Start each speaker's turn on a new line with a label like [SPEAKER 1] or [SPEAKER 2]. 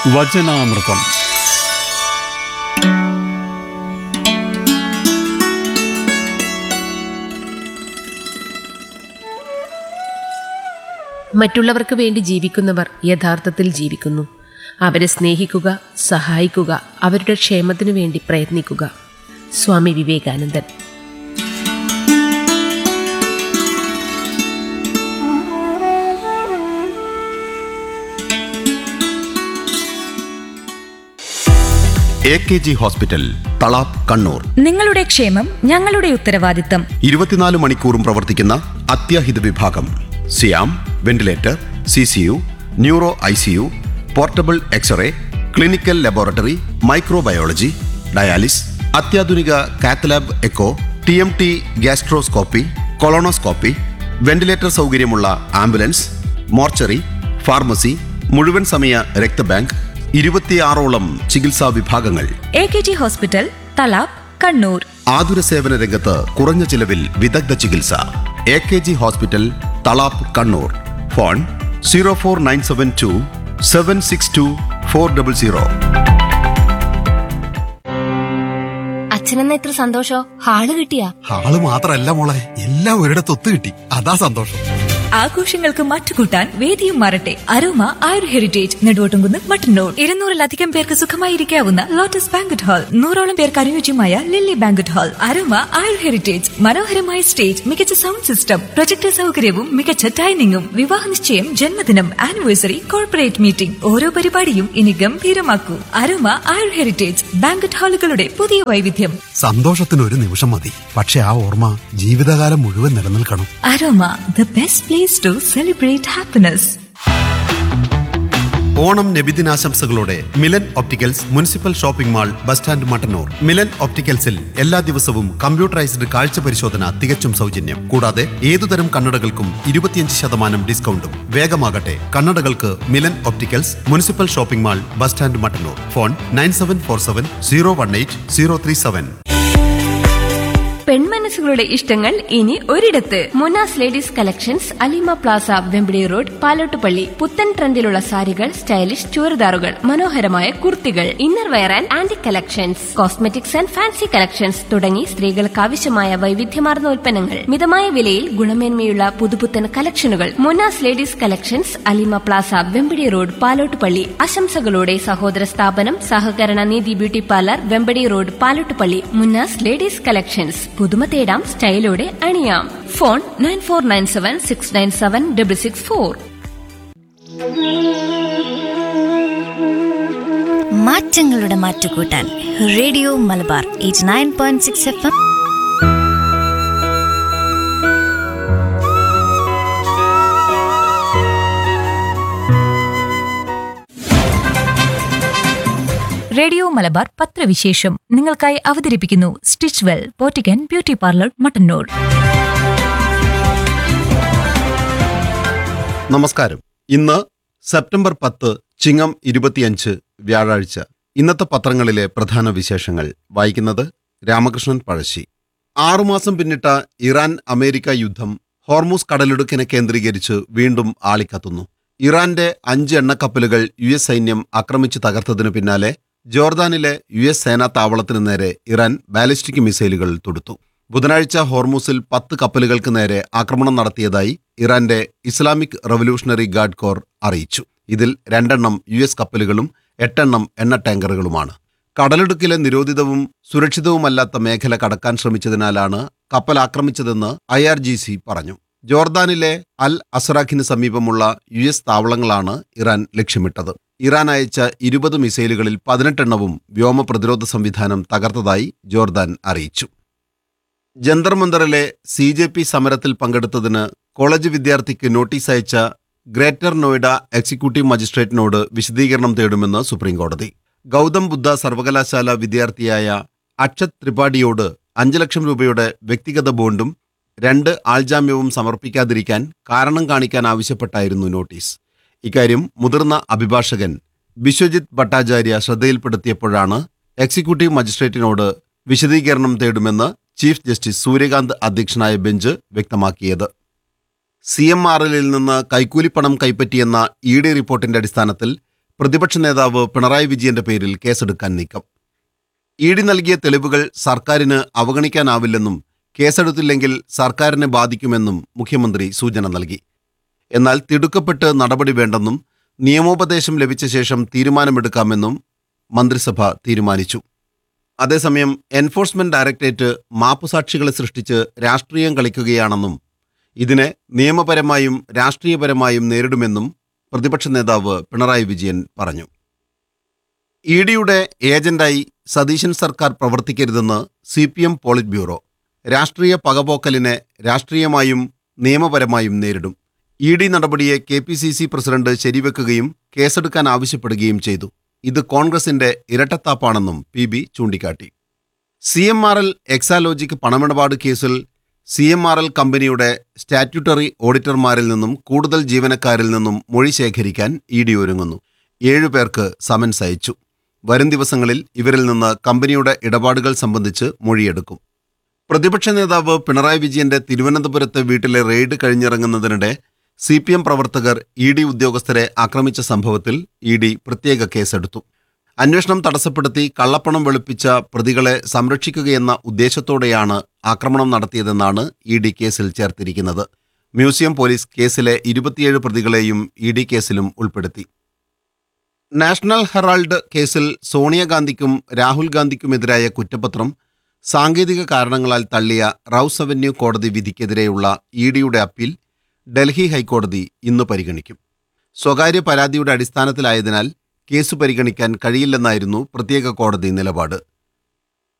[SPEAKER 1] വചനാമൃതം
[SPEAKER 2] മറ്റുള്ളവർക്ക് വേണ്ടി ജീവിക്കുന്നവർ യഥാർത്ഥത്തിൽ ജീവിക്കുന്നു അവരെ സ്നേഹിക്കുക സഹായിക്കുക അവരുടെ ക്ഷേമത്തിനു വേണ്ടി പ്രയത്നിക്കുക Swami Vivekanandan
[SPEAKER 3] A K G hospital Thalap Kannur
[SPEAKER 4] നിങ്ങളുടെ ക്ഷേമം ഞങ്ങളുടെ ഉത്തരവാദിത്തം
[SPEAKER 3] ഇരുപത്തിനാല് മണിക്കൂറും പ്രവർത്തിക്കുന്ന അത്യാഹിത വിഭാഗം സിയാം ventilator C C U neuro I C U portable X ray clinical laboratory microbiology dialysis അത്യാധുനിക cath lab echo T M T gastroscopy colonoscopy ventilator സൗകര്യമുള്ള ആംബുലൻസ് മോർച്ചറി ഫാർമസി മുഴുവൻ സമയ രക്തബാങ്ക് ഇരുപത്തിയാറോളം ചികിത്സാ വിഭാഗങ്ങൾ
[SPEAKER 4] A K G hospital Thalap Kannur
[SPEAKER 3] ആതുര സേവന രംഗത്ത് കുറഞ്ഞ ചിലവിൽ വിദഗ്ധ ചികിത്സ A K G hospital Thalap Kannur phone zero four nine seven two seven six two four double zero
[SPEAKER 5] അച്ഛനെന്ന ഇത്ര സന്തോഷോ ഹാള് കിട്ടിയാ
[SPEAKER 6] ആള് മാത്രല്ല മോളെ എല്ലാം ഒരിടത്ത് ഒത്തു കിട്ടി അതാ സന്തോഷം
[SPEAKER 4] ആഘോഷങ്ങൾക്ക് മറ്റുകൂട്ടാൻ വേദിയും മാറട്ടെ അരോമ ആയുർ ഹെറിറ്റേജ് നെടുവോട്ടുംകുന്ന് മട്ടന്നൂർ ഇരുന്നൂറിലധികം പേർക്ക് സുഖമായിരിക്കാവുന്ന ലോട്ടസ് ബാങ്കറ്റ് ഹാൾ നൂറോളം പേർക്ക് അനുയോജ്യമായ lily banquet hall aroma Ayur heritage മനോഹരമായ സ്റ്റേജ് മികച്ച സൗണ്ട് സിസ്റ്റം പ്രൊജക്ടർ സൗകര്യവും മികച്ച ഡൈനിങ്ങും വിവാഹ നിശ്ചയം ജന്മദിനം ആനിവേഴ്സറി കോർപ്പറേറ്റ് മീറ്റിംഗ് ഓരോ പരിപാടിയും ഇനി ഗംഭീരമാക്കൂ അരോമ ആയുർ ഹെറിറ്റേജ് ബാങ്കറ്റ് ഹാളുകളുടെ പുതിയ വൈവിധ്യം
[SPEAKER 6] സന്തോഷത്തിന് ഒരു നിമിഷം മതി പക്ഷെ ആ ഓർമ്മ ജീവിതകാലം മുഴുവൻ നിലനിൽക്കണം
[SPEAKER 4] aroma the best place to celebrate happiness
[SPEAKER 3] Onam നബിദിനാശംസകളോടെ Milan opticals municipal shopping mall bus stand Mattannur Milan ഒപ്റ്റിക്കൽസിൽ എല്ലാ ദിവസവും കമ്പ്യൂട്ടറൈസ്ഡ് കാഴ്ച പരിശോധന തികച്ചും സൗജന്യം കൂടാതെ ഏതുതരം കണ്ണടകൾക്കും ഇരുപത്തിയഞ്ച് ശതമാനം ഡിസ്കൗണ്ടും വേഗമാകട്ടെ കണ്ണടകൾക്ക് Milan opticals municipal shopping mall bus stand Mattannur phone nine seven four seven zero one eight zero three seven
[SPEAKER 5] പെൺമനസ്സുകളുടെ ഇഷ്ടങ്ങൾ ഇനി ഒരിടത്ത് Munas ladies collections Alima plaza Vembadi road Palottupalli പുത്തൻ ട്രെൻഡിലുള്ള സാരികൾ സ്റ്റൈലിഷ് ചുരിദാറുകൾ മനോഹരമായ കുർത്തികൾ inner wear and aunty collections cosmetics and fancy collections തുടങ്ങി സ്ത്രീകൾക്ക് ആവശ്യമായ വൈവിധ്യമാർന്ന ഉൽപ്പന്നങ്ങൾ മിതമായ വിലയിൽ ഗുണമേന്മയുള്ള പുതുപുത്തൻ കളക്ഷനുകൾ Munas ladies collections Alima plaza Vembadi road Palottupalli ആശംസകളോടെ സഹോദര സ്ഥാപനം സഹകരണ നീതി beauty parlour Vembadi road Palottupalli Munnas ladies collections പുതുമ തേടാം സ്റ്റൈലോടെ അണിയാം phone nine four nine seven six nine seven double six four
[SPEAKER 7] മാറ്റങ്ങളുടെ മാറ്റുകൂട്ടാൻ radio Malabar eight nine point six F M
[SPEAKER 4] radio Malabar പത്രവിശേഷം നിങ്ങൾക്കായി അവതരിപ്പിക്കുന്നു സ്റ്റിച്ച് വെൽ പോറ്റിക്കൻ ബ്യൂട്ടി പാർലർ മട്ടന്നൂർ
[SPEAKER 3] നമസ്കാരം ഇന്ന് സെപ്റ്റംബർ പത്ത് ചിങ്ങം ഇരുപത്തിയഞ്ച് വ്യാഴാഴ്ച ഇന്നത്തെ പത്രങ്ങളിലെ പ്രധാന വിശേഷങ്ങൾ വായിക്കുന്നത് രാമകൃഷ്ണൻ പഴശ്ശി ആറുമാസം പിന്നിട്ട ഇറാൻ അമേരിക്ക യുദ്ധം ഹോർമൂസ് കടലിടുക്കിനെ കേന്ദ്രീകരിച്ച് വീണ്ടും ആളിക്കത്തുന്നു ഇറാന്റെ അഞ്ച് എണ്ണക്കപ്പലുകൾ യു എസ് സൈന്യം ആക്രമിച്ചു തകർത്തതിനു പിന്നാലെ ജോർദാനിലെ യു എസ് സേനാ താവളത്തിനു നേരെ ഇറാൻ ബാലിസ്റ്റിക് മിസൈലുകൾ തൊടുത്തു ബുധനാഴ്ച ഹോർമൂസിൽ പത്ത് കപ്പലുകൾക്ക് നേരെ ആക്രമണം നടത്തിയതായി ഇറാന്റെ ഇസ്ലാമിക് റവല്യൂഷണറി ഗാർഡ് കോർ അറിയിച്ചു ഇതിൽ രണ്ടെണ്ണം യു എസ് കപ്പലുകളും എട്ടെണ്ണം എണ്ണ ടാങ്കറുകളുമാണ് കടലിടുക്കിലെ നിരോധിതവും സുരക്ഷിതവുമല്ലാത്ത മേഖല കടക്കാൻ ശ്രമിച്ചതിനാലാണ് കപ്പൽ ആക്രമിച്ചതെന്ന് ഐ ആർ ജി സി പറഞ്ഞു ജോർദാനിലെ അൽ അസറാഖിന് സമീപമുള്ള യു എസ് താവളങ്ങളാണ് ഇറാൻ ലക്ഷ്യമിട്ടത് ഇറാൻ അയച്ച ഇരുപത് മിസൈലുകളിൽ പതിനെട്ടെണ്ണവും വ്യോമ പ്രതിരോധ സംവിധാനം തകർത്തതായി ജോർദാൻ അറിയിച്ചു ജന്തർ മന്ദറിലെ സി ജെ പി സമരത്തിൽ പങ്കെടുത്തതിന് കോളേജ് വിദ്യാർത്ഥിക്ക് നോട്ടീസ് അയച്ച ഗ്രേറ്റർ നോയിഡ എക്സിക്യൂട്ടീവ് മജിസ്ട്രേറ്റിനോട് വിശദീകരണം തേടുമെന്ന് സുപ്രീംകോടതി ഗൗതം ബുദ്ധ സർവകലാശാല വിദ്യാർത്ഥിയായ അക്ഷത് ത്രിപാഠിയോട് അഞ്ച് ലക്ഷം രൂപയുടെ വ്യക്തിഗത ബോണ്ടും രണ്ട് ആൾജാമ്യവും സമർപ്പിക്കാതിരിക്കാൻ കാരണം കാണിക്കാൻ ആവശ്യപ്പെട്ടായിരുന്നു നോട്ടീസ് ഇക്കാര്യം മുതിർന്ന അഭിഭാഷകൻ ബിശ്വജിത് ഭട്ടാചാര്യ ശ്രദ്ധയിൽപ്പെടുത്തിയപ്പോഴാണ് എക്സിക്യൂട്ടീവ് മജിസ്ട്രേറ്റിനോട് വിശദീകരണം തേടുമെന്ന് ചീഫ് ജസ്റ്റിസ് സൂര്യകാന്ത് അധ്യക്ഷനായ ബെഞ്ച് വ്യക്തമാക്കിയത് സി എം ആർ എല്ലിൽ നിന്ന് കൈക്കൂലിപ്പണം കൈപ്പറ്റിയെന്ന ഇ ഡി റിപ്പോർട്ടിന്റെ അടിസ്ഥാനത്തിൽ പ്രതിപക്ഷ നേതാവ് പിണറായി വിജയന്റെ പേരിൽ കേസെടുക്കാൻ നീക്കം ഇ ഡി നൽകിയ തെളിവുകൾ സർക്കാരിന് അവഗണിക്കാനാവില്ലെന്നും കേസെടുത്തില്ലെങ്കിൽ സർക്കാരിനെ ബാധിക്കുമെന്നും മുഖ്യമന്ത്രി സൂചന നൽകി എന്നാൽ തിടുക്കപ്പെട്ട് നടപടി വേണ്ടെന്നും നിയമോപദേശം ലഭിച്ച ശേഷം തീരുമാനമെടുക്കാമെന്നും മന്ത്രിസഭ തീരുമാനിച്ചു അതേസമയം എൻഫോഴ്സ്മെന്റ് ഡയറക്ടറേറ്റ് മാപ്പുസാക്ഷികളെ സൃഷ്ടിച്ച് രാഷ്ട്രീയം കളിക്കുകയാണെന്നും ഇതിനെ നിയമപരമായും രാഷ്ട്രീയപരമായും നേരിടുമെന്നും പ്രതിപക്ഷ നേതാവ് പിണറായി വിജയൻ പറഞ്ഞു ഇ ഡിയുടെ ഏജന്റായി സതീശൻ സർക്കാർ പ്രവർത്തിക്കരുതെന്ന് C P M polit bureau രാഷ്ട്രീയ പകപോക്കലിനെ രാഷ്ട്രീയമായും നിയമപരമായും നേരിടും ഇ ഡി നടപടിയെ K P C C president ശരിവെക്കുകയും കേസെടുക്കാൻ ആവശ്യപ്പെടുകയും ചെയ്തു ഇത് കോൺഗ്രസിന്റെ ഇരട്ടത്താപ്പാണെന്നും പി ബി ചൂണ്ടിക്കാട്ടി C M R L Exalogic പണമിടപാട് കേസിൽ സി എം ആർ എൽ കമ്പനിയുടെ സ്റ്റാറ്റ്യൂട്ടറി ഓഡിറ്റർമാരിൽ നിന്നും കൂടുതൽ ജീവനക്കാരിൽ നിന്നും മൊഴി ശേഖരിക്കാൻ ഇ ഡി ഒരുങ്ങുന്നു ഏഴുപേർക്ക് സമൻസ് അയച്ചു വരും ദിവസങ്ങളിൽ ഇവരിൽ നിന്ന് കമ്പനിയുടെ ഇടപാടുകൾ സംബന്ധിച്ച് മൊഴിയെടുക്കും പ്രതിപക്ഷ നേതാവ് പിണറായി വിജയന്റെ തിരുവനന്തപുരത്തെ വീട്ടിലെ റെയ്ഡ് കഴിഞ്ഞിറങ്ങുന്നതിനിടെ സി പി എം പ്രവർത്തകർ ഇ ഡി ഉദ്യോഗസ്ഥരെ ആക്രമിച്ച സംഭവത്തിൽ ഇ ഡി പ്രത്യേക കേസെടുത്തു അന്വേഷണം തടസ്സപ്പെടുത്തി കള്ളപ്പണം വെളുപ്പിച്ച പ്രതികളെ സംരക്ഷിക്കുകയെന്ന ഉദ്ദേശത്തോടെയാണ് ആക്രമണം നടത്തിയതെന്നാണ് ഇ ഡി കേസിൽ ചേർത്തിരിക്കുന്നത് മ്യൂസിയം പോലീസ് കേസിലെ ഇരുപത്തിയേഴ് പ്രതികളെയും ഇ ഡി കേസിലും ഉൾപ്പെടുത്തി നാഷണൽ ഹെറാൾഡ് കേസിൽ സോണിയാഗാന്ധിക്കും രാഹുൽ ഗാന്ധിക്കുമെതിരായ കുറ്റപത്രം സാങ്കേതിക കാരണങ്ങളാൽ തള്ളിയ റൌസ് അവന്യൂ കോടതി വിധിക്കെതിരെയുള്ള ഇ ഡിയുടെ അപ്പീൽ ഡൽഹി ഹൈക്കോടതി ഇന്ന് പരിഗണിക്കും സ്വകാര്യ പരാതിയുടെ അടിസ്ഥാനത്തിലായതിനാൽ കേസ് പരിഗണിക്കാൻ കഴിയില്ലെന്നായിരുന്നു പ്രത്യേക കോടതി നിലപാട്